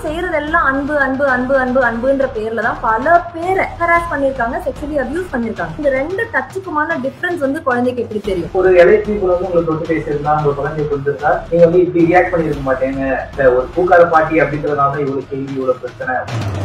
செய்யறது எல்லாம் அன்பு அன்பு அன்பு அன்பு அன்புன்ற பேர்ல தான் பல பேரை ஹராஸ் பண்ணிருக்காங்க செக்ஷுவலி அபியூஸ் பண்ணிருக்காங்க இந்த ரெண்டு டச்சுக்குமான டிஃபரன்ஸ் வந்து குழந்தைக்கு எப்படி தெரியும் ஒரு எலைட் பீப்புள் வந்து உங்களுக்கு தொட்டு பேசியிருந்தா உங்க குழந்தைய கொடுத்துருந்தா நீங்க வந்து இப்படி ரியாக்ட் பண்ணிருக்க மாட்டேங்க இந்த ஒரு பூக்கார பாட்டி அப்படின்றதுனால தான் இவ்வளவு கேள்வி இவ்வளவு பிரச்சனை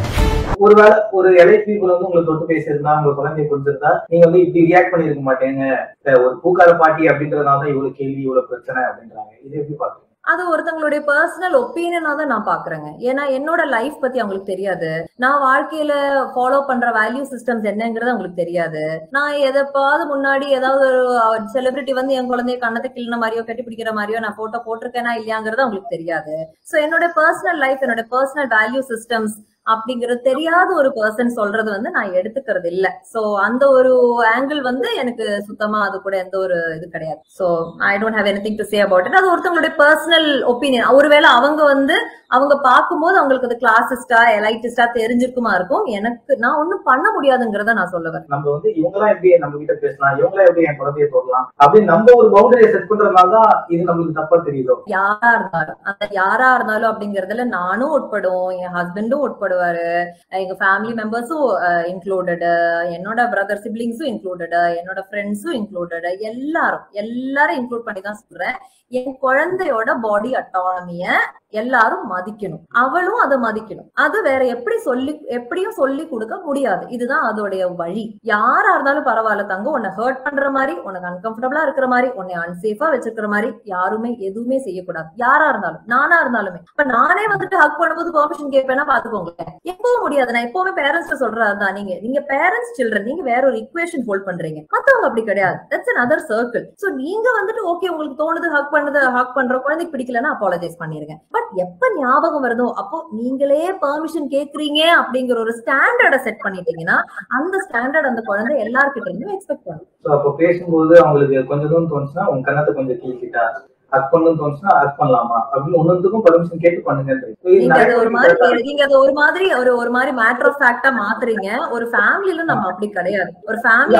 ஒருவேளை ஒரு எலைட் பீப்புள் வந்து உங்களுக்கு தொட்டு பேசியிருந்தா உங்க குழந்தைய கொடுத்துருந்தா நீங்க வந்து இப்படி ரியாக்ட் பண்ணிருக்க மாட்டேங்க இந்த ஒரு பூக்கார பாட்டி அப்படின்றதுனால தான் இவ்வளவு கேள்வி இவ்வளவு பிரச்சனை அப்படின்றாங்க இது எப்படி பாக்குறீங்க அது ஒருத்தங்களுடைய பர்சனல் ஒப்பீனியனா தான் நான் பாக்குறேங்க ஏன்னா என்னோட லைஃப் பத்தி அவங்களுக்கு தெரியாது நான் வாழ்க்கையில ஃபாலோ பண்ற வேல்யூ சிஸ்டம்ஸ் என்னங்கிறது அவங்களுக்கு தெரியாது நான் எதப்பாவது முன்னாடி ஏதாவது ஒரு செலிபிரிட்டி வந்து என் குழந்தைய கண்ணத்தை கிள்ளின மாதிரியோ கட்டி பிடிக்கிற மாதிரியோ நான் போட்டோ போட்டிருக்கேனா இல்லையாங்கிறது அவங்களுக்கு தெரியாது சோ என்னோட பர்சனல் லைஃப் என்னோட பர்சனல் வேல்யூ சிஸ்டம்ஸ் அப்படிங்கிறது தெரியாத ஒரு பர்சன் சொல்றது வந்து நான் எடுத்துக்கிறது இல்ல சோ அந்த ஒரு ஆங்கிள் வந்து எனக்கு சுத்தமா அது கூட எந்த ஒரு இது கிடையாது so I don't have any to say about it அது ஒருத்தவங்களுடைய பர்சனல் ஒப்பீனியன் ஒருவேளை அவங்க வந்து அவங்க பார்க்கும்போது அவங்களுக்கு அது கிளாசிஸ்டா எலைட்டிஸ்டா தெரிஞ்சிருக்குமா இருக்கும் எனக்கு நான் ஒண்ணும் பண்ண முடியாதுங்கிறத நான் சொல்லுவேன் நம்ம வந்து இவங்கெல்லாம் எப்படி நம்ம கிட்ட பேசலாம் இவங்களாம் எப்படி என் குழந்தைய தொடலாம் அப்படின்னு நம்ம ஒரு பவுண்டரியை செட் பண்றதுனால தான் இது நம்மளுக்கு தப்பா தெரியுதோ யாரா இருந்தாலும் அந்த யாரா இருந்தாலும் அப்படிங்கறதுல நானும் உட்படும் என் ஹஸ்பண்டும் உட்படுவாரு எங்க ஃபேமிலி மெம்பர்ஸும் இன்க்ளூடடு என்னோட பிரதர் சிப்ளிங்ஸும் இன்க்ளூடடு என்னோட ஃப்ரெண்ட்ஸும் இன்க்ளூடடு எல்லாரும் எல்லாரும் இன்க்ளூட் பண்ணி தான் சொல்றேன் என் குழந்தையோட பாடி அட்டானமிய எல்லாரும் மதிக்கணும் அவளும் அதை மதிக்கணும் அது வேற எப்படி சொல்லி எப்படியும் சொல்லி கொடுக்க முடியாது இதுதான் அதோடைய வழி யாரா இருந்தாலும் பரவாயில்ல தங்க உன்னை ஹர்ட் பண்ற மாதிரி உனக்கு அன்கம்ஃபர்டபுளா இருக்கிற மாதிரி உன்னை அன்சேஃபா வச்சிருக்கிற மாதிரி யாருமே எதுவுமே செய்யக்கூடாது யாரா இருந்தாலும் நானா இருந்தாலுமே இப்ப நானே வந்துட்டு ஹக் பண்ணும்போது பெர்மிஷன் கேட்பேன்னா பாத்துக்கோங்க எப்பவும் முடியாது நான் எப்பவுமே பேரண்ட்ஸ் சொல்றதுதான் நீங்க நீங்க பேரண்ட்ஸ் சில்ட்ரன் நீங்க வேற ஒரு இக்குவேஷன் ஹோல்ட் பண்றீங்க மத்தவங்க அப்படி கிடையாது that's another circle so நீங்க வந்துட்டு ஓகே உங்களுக்கு தோணுது ஹக் பண்ணது ஹக் பண்ற குழந்தைக்கு பிடிக்கலன்னா அப்பாலஜைஸ் பண்ணிருங்க பட் எப்ப ஞாபகம் வருதோ அப்போ நீங்களே பெர்மிஷன் கேக்குறீங்க அப்படிங்கிற ஒரு ஸ்டாண்டர்டை செட் பண்ணிட்டீங்கன்னா அந்த ஸ்டாண்டர்ட் அந்த குழந்தை எல்லார்கிட்ட இருந்தும் எக்ஸ்பெக்ட் பண்ணும் ஸோ அப்போ பேசும்போது அவங்களுக்கு கொஞ்சம் தூரம் தோணுச்சுன்னா உங்க கண்ணத்தை கொஞ்சம் கீழ்கிட்டா ஹக் பண்ணணும்னு தோணுச்சுன்னா ஹக் பண்ணலாமா அப்படின்னு ஒன்னொன்றுக்கும் பர்மிஷன் கேட்டு நீங்க அது ஒரு மாதிரி பண்ணுங்க நீங்க அது ஒரு மாதிரி ஒரு ஒரு மாதிரி மேட்டர் ஆஃப் ஃபேக்டா மாத்துறீங்க ஒரு ஃபேமிலில நம்ம அப்படி கிடையாது ஒரு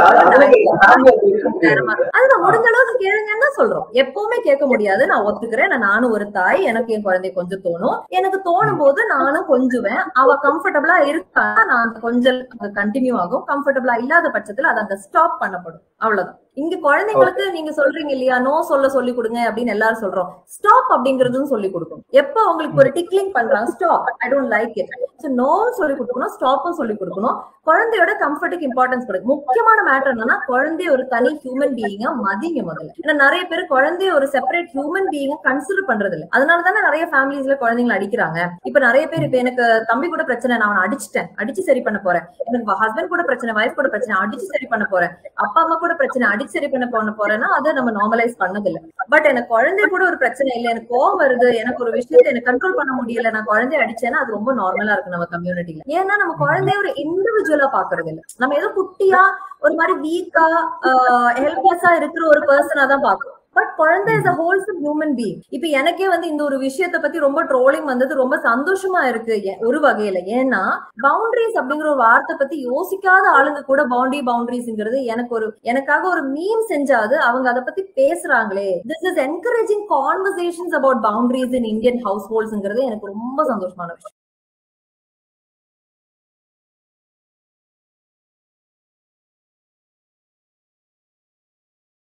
ஃபேமிலி அதுதான் முடிஞ்ச அளவுக்கு கேளுங்கன்னு தான் சொல்றோம் எப்பவுமே கேட்க முடியாது நான் ஒத்துக்கிறேன் நான் நானும் ஒரு தாய் எனக்கு என் குழந்தை கொஞ்சம் தோணும் எனக்கு தோணும் போது நானும் கொஞ்சுவேன் அவ கம்ஃபர்டபுளா இருக்கா நான் அந்த கொஞ்சல் கண்டினியூ ஆகும் கம்ஃபர்டபுளா இல்லாத பட்சத்துல அது அங்க ஸ்டாப் பண்ணப்படும் அவ்வளவுதான் இங்க குழந்தைங்களுக்கு நீங்க சொல்றீங்க இல்லையா நோ சொல்ல சொல்லி கொடுங்க அப்படின்னு எல்லாரும் சொல்றோம் ஸ்டாப் அப்படிங்கறதும் சொல்லி கொடுக்கணும் எப்ப உங்களுக்கு ஒரு டிக்லிங் பண்றாங்க stop I don't like it so no சொல்லி கொடுக்கணும் ஸ்டாப்பும் சொல்லி கொடுக்கணும் குழந்தையோட கம்ஃபர்ட்டுக்கு இம்பார்ட்டன்ஸ் கொடுக்கு முக்கியமான மேட்டர் என்னன்னா குழந்தைய ஒரு தனி ஹியூமன் பீயிங்கா மதிங்க முதல்ல ஏன்னா நிறைய பேர் குழந்தைய ஒரு செப்பரேட் ஹியூமன் பீயிங்கா கன்சிடர் பண்றது இல்ல அதனால தானே நிறைய ஃபேமிலிஸ்ல குழந்தைங்களை அடிக்கிறாங்க இப்ப நிறைய பேர் இப்ப எனக்கு தம்பி கூட பிரச்சனை நான் அவனை அடிச்சிட்டேன் அடிச்சு சரி பண்ண போறேன் எனக்கு ஹஸ்பண்ட் கூட பிரச்சனை வைஃப் கூட பிரச்சனை அடிச்சு சரி பண்ண போறேன் அப்பா அம்மா கூட பிரச்சனை அடிச்சு சரி பண்ண பண்ண போறேன்னா அதை நம்ம நார்மலைஸ் பண்ணதில்ல பட் எனக்கு குழந்தை கூட ஒரு பிரச்சனை இல்ல எனக்கு கோவம் வருது எனக்கு ஒரு விஷயத்தை எனக்கு கண்ட்ரோல் பண்ண முடியல நான் குழந்தைய அடிச்சேன்னா அது ரொம்ப நார்மலா இருக்கு நம்ம கம்யூனிட்டில ஏன்னா நம்ம குழந்தைய ஒரு இண்டிவிஜுவலா பாக்குறது இல்ல நம்ம ஏதோ குட்டியா ஒரு மாதிரி வீக்கா ஹெல்ப்லெஸ்ஸா இருக்கிற ஒரு பர்சனா தான் பாக்குறோம் பட் குழந்தை is a wholesome human being இப்ப எனக்கே வந்து இந்த ஒரு விஷயத்த பத்தி ரொம்ப ட்ரோலிங் வந்தது ரொம்ப சந்தோஷமா இருக்கு ஏ- ஒரு வகையில ஏன்னா பவுண்டரிஸ் அப்படிங்கிற ஒரு வார்த்தை பத்தி யோசிக்காத ஆளுங்க கூட பவுண்டரி பவுண்டரிஸ்ங்கிறது எனக்கு ஒரு எனக்காக ஒரு மீம் செஞ்சாது அவங்க அதை பத்தி பேசுறாங்களே this is encouraging conversations about boundaries in Indian house ஹோல்ட்ஸ்ங்கிறது எனக்கு ரொம்ப சந்தோஷமான விஷயம்